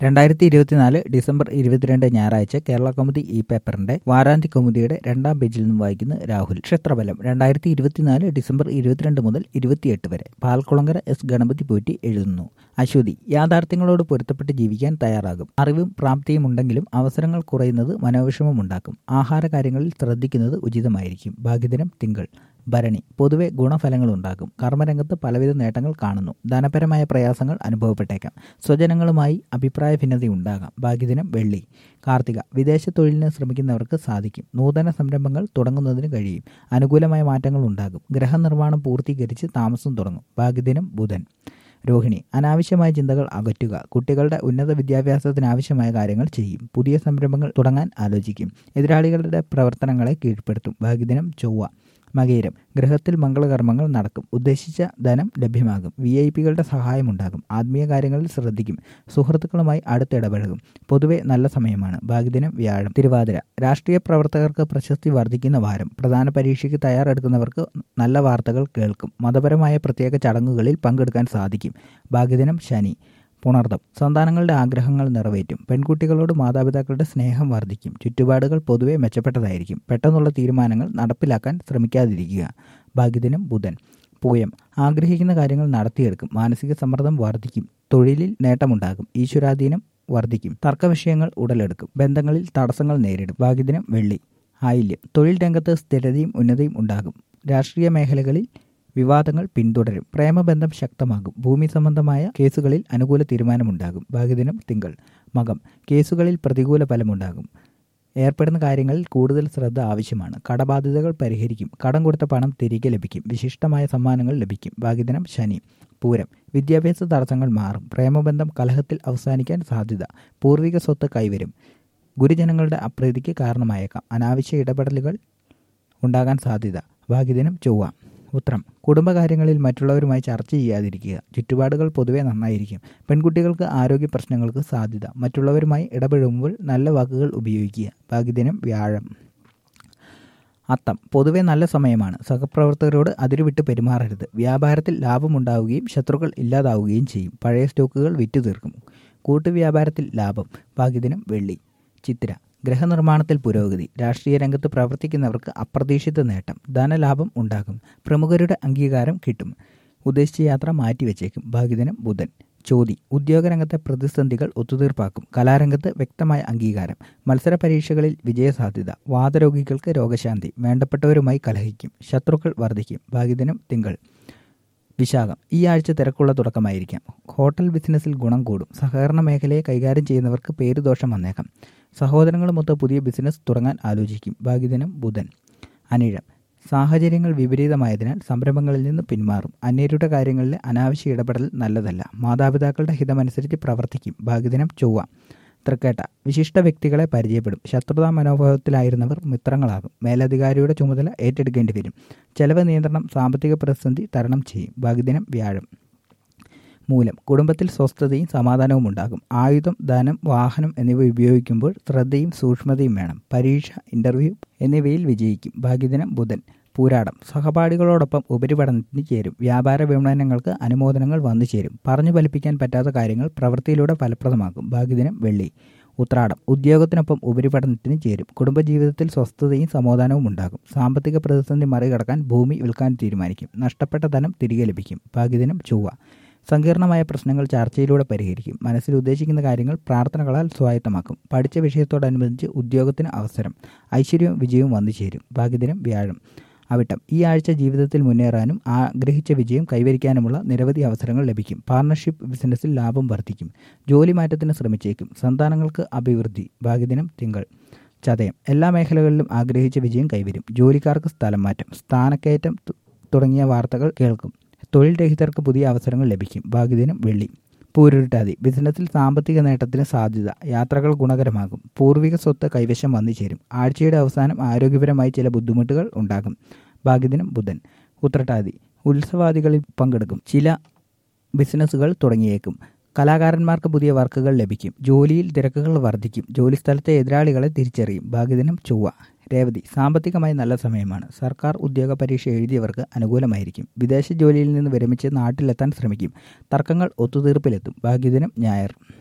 രണ്ടായിരത്തി ഇരുപത്തിനാല് ഡിസംബർ ഇരുപത്തിരണ്ട് ഞായറാഴ്ച കേരള കൗമുദി ഈ പേപ്പറിന്റെ വാരാന്ത്യ കൗമുദിയുടെ രണ്ടാം പേജിൽ നിന്നും വായിക്കുന്ന രാഹുൽ ക്ഷേത്രബലം രണ്ടായിരത്തി ഇരുപത്തിനാല് ഡിസംബർ ഇരുപത്തിരണ്ട് മുതൽ ഇരുപത്തിയെട്ട് വരെ പാൽക്കുളങ്കര എസ് ഗണപതി പോറ്റി എഴുതുന്നു അശ്വതി യാഥാർത്ഥ്യങ്ങളോട് പൊരുത്തപ്പെട്ട് ജീവിക്കാൻ തയ്യാറാകും അറിവും പ്രാപ്തിയും ഉണ്ടെങ്കിലും അവസരങ്ങൾ കുറയുന്നത് മനോവിഷമമുണ്ടാക്കും ആഹാര കാര്യങ്ങളിൽ ശ്രദ്ധിക്കുന്നത് ഉചിതമായിരിക്കും ഭാഗ്യദിനം തിങ്കൾ ഭരണി പൊതുവെ ഗുണഫലങ്ങളുണ്ടാകും കർമ്മരംഗത്ത് പലവിധ നേട്ടങ്ങൾ കാണുന്നു ധനപരമായ പ്രയാസങ്ങൾ അനുഭവപ്പെട്ടേക്കാം സ്വജനങ്ങളുമായി അഭിപ്രായ ഭിന്നതയുണ്ടാകാം ഭാഗ്യദിനം വെള്ളി കാർത്തിക വിദേശ തൊഴിലിന് ശ്രമിക്കുന്നവർക്ക് സാധിക്കും നൂതന സംരംഭങ്ങൾ തുടങ്ങുന്നതിന് കഴിയും അനുകൂലമായ മാറ്റങ്ങൾ ഉണ്ടാകും ഗ്രഹനിർമ്മാണം പൂർത്തീകരിച്ച് താമസം തുടങ്ങും ഭാഗ്യദിനം ബുധൻ രോഹിണി അനാവശ്യമായ ചിന്തകൾ അകറ്റുക കുട്ടികളുടെ ഉന്നത വിദ്യാഭ്യാസത്തിന് ആവശ്യമായ കാര്യങ്ങൾ ചെയ്യും പുതിയ സംരംഭങ്ങൾ തുടങ്ങാൻ ആലോചിക്കും എതിരാളികളുടെ പ്രവർത്തനങ്ങളെ കീഴ്പ്പെടുത്തും ഭാഗ്യദിനം ചൊവ്വ മകയിരം ഗൃഹത്തിൽ മംഗളകർമ്മങ്ങൾ നടക്കും ഉദ്ദേശിച്ച ധനം ലഭ്യമാകും വി ഐ പികളുടെ സഹായമുണ്ടാകും ആത്മീയ കാര്യങ്ങളിൽ ശ്രദ്ധിക്കും സുഹൃത്തുക്കളുമായി അടുത്തിടപഴകും പൊതുവെ നല്ല സമയമാണ് ഭാഗ്യദിനം വ്യാഴം തിരുവാതിര രാഷ്ട്രീയ പ്രവർത്തകർക്ക് പ്രശസ്തി വർദ്ധിക്കുന്ന വാരം പ്രധാന പരീക്ഷയ്ക്ക് തയ്യാറെടുക്കുന്നവർക്ക് നല്ല വാർത്തകൾ കേൾക്കും മതപരമായ പ്രത്യേക ചടങ്ങുകളിൽ പങ്കെടുക്കാൻ സാധിക്കും ഭാഗ്യദിനം ശനി പുണർദം സന്താനങ്ങളുടെ ആഗ്രഹങ്ങൾ നിറവേറ്റും പെൺകുട്ടികളോട് മാതാപിതാക്കളുടെ സ്നേഹം വർദ്ധിക്കും ചുറ്റുപാടുകൾ പൊതുവെ മെച്ചപ്പെട്ടതായിരിക്കും പെട്ടെന്നുള്ള തീരുമാനങ്ങൾ നടപ്പിലാക്കാൻ ശ്രമിക്കാതിരിക്കുക ഭാഗ്യദിനം ബുധൻ പൂയം ആഗ്രഹിക്കുന്ന കാര്യങ്ങൾ നടത്തിയെടുക്കും മാനസിക സമ്മർദ്ദം വർദ്ധിക്കും തൊഴിലിൽ നേട്ടമുണ്ടാകും ഈശ്വരാധീനം വർദ്ധിക്കും തർക്കവിഷയങ്ങൾ ഉടലെടുക്കും ബന്ധങ്ങളിൽ തടസ്സങ്ങൾ നേരിടും ഭാഗ്യദിനം വെള്ളി ആയില്യം തൊഴിൽ രംഗത്ത് സ്ഥിരതയും ഉന്നതിയും ഉണ്ടാകും രാഷ്ട്രീയ മേഖലകളിൽ വിവാദങ്ങൾ പിന്തുടരും പ്രേമബന്ധം ശക്തമാകും ഭൂമി സംബന്ധമായ കേസുകളിൽ അനുകൂല തീരുമാനമുണ്ടാകും ഭാഗ്യദിനം തിങ്കൾ മകം കേസുകളിൽ പ്രതികൂല ഫലമുണ്ടാകും ഏർപ്പെടുന്ന കാര്യങ്ങളിൽ കൂടുതൽ ശ്രദ്ധ ആവശ്യമാണ് കടബാധ്യതകൾ പരിഹരിക്കും കടം കൊടുത്ത പണം തിരികെ ലഭിക്കും വിശിഷ്ടമായ സമ്മാനങ്ങൾ ലഭിക്കും ഭാഗ്യദിനം ശനി പൂരം വിദ്യാഭ്യാസ തടസ്സങ്ങൾ മാറും പ്രേമബന്ധം കലഹത്തിൽ അവസാനിക്കാൻ സാധ്യത പൂർവിക സ്വത്ത് കൈവരും ഗുരുജനങ്ങളുടെ അപ്രീതിക്ക് കാരണമായേക്കാം അനാവശ്യ ഇടപെടലുകൾ ഉണ്ടാകാൻ സാധ്യത ഭാഗ്യദിനം ചൊവ്വ ഉത്രം കുടുംബകാര്യങ്ങളിൽ മറ്റുള്ളവരുമായി ചർച്ച ചെയ്യാതിരിക്കുക ചുറ്റുപാടുകൾ പൊതുവെ നന്നായിരിക്കും പെൺകുട്ടികൾക്ക് ആരോഗ്യ പ്രശ്നങ്ങൾക്ക് സാധ്യത മറ്റുള്ളവരുമായി ഇടപഴകുമ്പോൾ നല്ല വാക്കുകൾ ഉപയോഗിക്കുക ഭാഗ്യദിനം വ്യാഴം അത്തം പൊതുവെ നല്ല സമയമാണ് സഹപ്രവർത്തകരോട് അതിരുവിട്ട് പെരുമാറരുത് വ്യാപാരത്തിൽ ലാഭമുണ്ടാവുകയും ശത്രുക്കൾ ഇല്ലാതാവുകയും ചെയ്യും പഴയ സ്റ്റോക്കുകൾ വിറ്റു തീർക്കും കൂട്ടുവ്യാപാരത്തിൽ ലാഭം ഭാഗ്യദിനം വെള്ളി ചിത്തിര ഗ്രഹനിർമ്മാണത്തിൽ പുരോഗതി രാഷ്ട്രീയ രംഗത്ത് പ്രവർത്തിക്കുന്നവർക്ക് അപ്രതീക്ഷിത നേട്ടം ധനലാഭം ഉണ്ടാകും പ്രമുഖരുടെ അംഗീകാരം കിട്ടും ഉദ്ദേശിച്ച യാത്ര മാറ്റിവെച്ചേക്കും ഭാഗ്യദിനം ബുധൻ ചോതി ഉദ്യോഗരംഗത്തെ പ്രതിസന്ധികൾ ഒത്തുതീർപ്പാക്കും കലാരംഗത്ത് വ്യക്തമായ അംഗീകാരം മത്സര പരീക്ഷകളിൽ വിജയസാധ്യത വാതരോഗികൾക്ക് രോഗശാന്തി വേണ്ടപ്പെട്ടവരുമായി കലഹിക്കും ശത്രുക്കൾ വർദ്ധിക്കും ഭാഗ്യദിനം തിങ്കൾ വിശാഖം ഈ ആഴ്ച തിരക്കുള്ള തുടക്കമായിരിക്കാം ഹോട്ടൽ ബിസിനസ്സിൽ ഗുണം കൂടും സഹകരണ മേഖലയെ കൈകാര്യം ചെയ്യുന്നവർക്ക് പേരുദോഷം വന്നേക്കാം സഹോദരങ്ങളുമൊത്ത് പുതിയ ബിസിനസ് തുടങ്ങാൻ ആലോചിക്കും ഭാഗ്യദിനം ബുധൻ അനിഴം സാഹചര്യങ്ങൾ വിപരീതമായതിനാൽ സംരംഭങ്ങളിൽ നിന്ന് പിന്മാറും അന്യരുടെ കാര്യങ്ങളിലെ അനാവശ്യ ഇടപെടൽ നല്ലതല്ല മാതാപിതാക്കളുടെ ഹിതമനുസരിച്ച് പ്രവർത്തിക്കും ഭാഗ്യദിനം ചൊവ്വ തൃക്കേട്ട വിശിഷ്ട വ്യക്തികളെ പരിചയപ്പെടും ശത്രുതാ മനോഭാവത്തിലായിരുന്നവർ മിത്രങ്ങളാകും മേലധികാരിയുടെ ചുമതല ഏറ്റെടുക്കേണ്ടി വരും ചെലവ് നിയന്ത്രണം സാമ്പത്തിക പ്രതിസന്ധി തരണം ചെയ്യും ഭാഗ്യദിനം വ്യാഴം മൂലം കുടുംബത്തിൽ സ്വസ്ഥതയും സമാധാനവും ഉണ്ടാകും ആയുധം ധനം വാഹനം എന്നിവ ഉപയോഗിക്കുമ്പോൾ ശ്രദ്ധയും സൂക്ഷ്മതയും വേണം പരീക്ഷ ഇൻ്റർവ്യൂ എന്നിവയിൽ വിജയിക്കും ഭാഗ്യദിനം ബുധൻ പൂരാടം സഹപാഠികളോടൊപ്പം ഉപരിപഠനത്തിന് ചേരും വ്യാപാര വിപണനങ്ങൾക്ക് അനുമോദനങ്ങൾ വന്നു ചേരും പറഞ്ഞു ഫലിപ്പിക്കാൻ പറ്റാത്ത കാര്യങ്ങൾ പ്രവൃത്തിയിലൂടെ ഫലപ്രദമാക്കും ഭാഗ്യദിനം വെള്ളി ഉത്രാടം ഉദ്യോഗത്തിനൊപ്പം ഉപരിപഠനത്തിന് ചേരും കുടുംബജീവിതത്തിൽ സ്വസ്ഥതയും സമാധാനവും ഉണ്ടാകും സാമ്പത്തിക പ്രതിസന്ധി മറികടക്കാൻ ഭൂമി വിൽക്കാൻ തീരുമാനിക്കും നഷ്ടപ്പെട്ട ധനം തിരികെ ലഭിക്കും ഭാഗ്യദിനം ചൊവ്വ സങ്കീർണമായ പ്രശ്നങ്ങൾ ചർച്ചയിലൂടെ പരിഹരിക്കും മനസ്സിൽ ഉദ്ദേശിക്കുന്ന കാര്യങ്ങൾ പ്രാർത്ഥനകളാൽ സ്വായത്തമാക്കും പഠിച്ച വിഷയത്തോടനുബന്ധിച്ച് ഉദ്യോഗത്തിന് അവസരം ഐശ്വര്യവും വിജയവും വന്നു ചേരും ഭാഗ്യദിനം വ്യാഴം അവിട്ടം ഈ ആഴ്ച ജീവിതത്തിൽ മുന്നേറാനും ആഗ്രഹിച്ച വിജയം കൈവരിക്കാനുമുള്ള നിരവധി അവസരങ്ങൾ ലഭിക്കും പാർട്ണർഷിപ്പ് ബിസിനസ്സിൽ ലാഭം വർദ്ധിക്കും ജോലി മാറ്റത്തിന് ശ്രമിച്ചേക്കും സന്താനങ്ങൾക്ക് അഭിവൃദ്ധി ഭാഗ്യദിനം തിങ്കൾ ചതയം എല്ലാ മേഖലകളിലും ആഗ്രഹിച്ച വിജയം കൈവരും ജോലിക്കാർക്ക് സ്ഥലം മാറ്റം സ്ഥാനക്കയറ്റം തുടങ്ങിയ വാർത്തകൾ കേൾക്കും തൊഴിൽ രഹിതർക്ക് പുതിയ അവസരങ്ങൾ ലഭിക്കും ഭാഗ്യദിനം വെള്ളി പൂരുരുട്ടാതി ബിസിനസ്സിൽ സാമ്പത്തിക നേട്ടത്തിന് സാധ്യത യാത്രകൾ ഗുണകരമാകും പൂർവിക സ്വത്ത് കൈവശം വന്നു ചേരും ആഴ്ചയുടെ അവസാനം ആരോഗ്യപരമായി ചില ബുദ്ധിമുട്ടുകൾ ഉണ്ടാകും ഭാഗ്യദിനം ബുധൻ ഉത്രട്ടാതി ഉത്സവാദികളിൽ പങ്കെടുക്കും ചില ബിസിനസ്സുകൾ തുടങ്ങിയേക്കും കലാകാരന്മാർക്ക് പുതിയ വർക്കുകൾ ലഭിക്കും ജോലിയിൽ തിരക്കുകൾ വർദ്ധിക്കും ജോലിസ്ഥലത്തെ എതിരാളികളെ തിരിച്ചറിയും ഭാഗ്യദിനം ചൊവ്വ രേവതി സാമ്പത്തികമായി നല്ല സമയമാണ് സർക്കാർ ഉദ്യോഗ പരീക്ഷ എഴുതിയവർക്ക് അനുകൂലമായിരിക്കും വിദേശ ജോലിയിൽ നിന്ന് വിരമിച്ച് നാട്ടിലെത്താൻ ശ്രമിക്കും തർക്കങ്ങൾ ഒത്തുതീർപ്പിലെത്തും ഭാഗ്യദിനം ഞായർ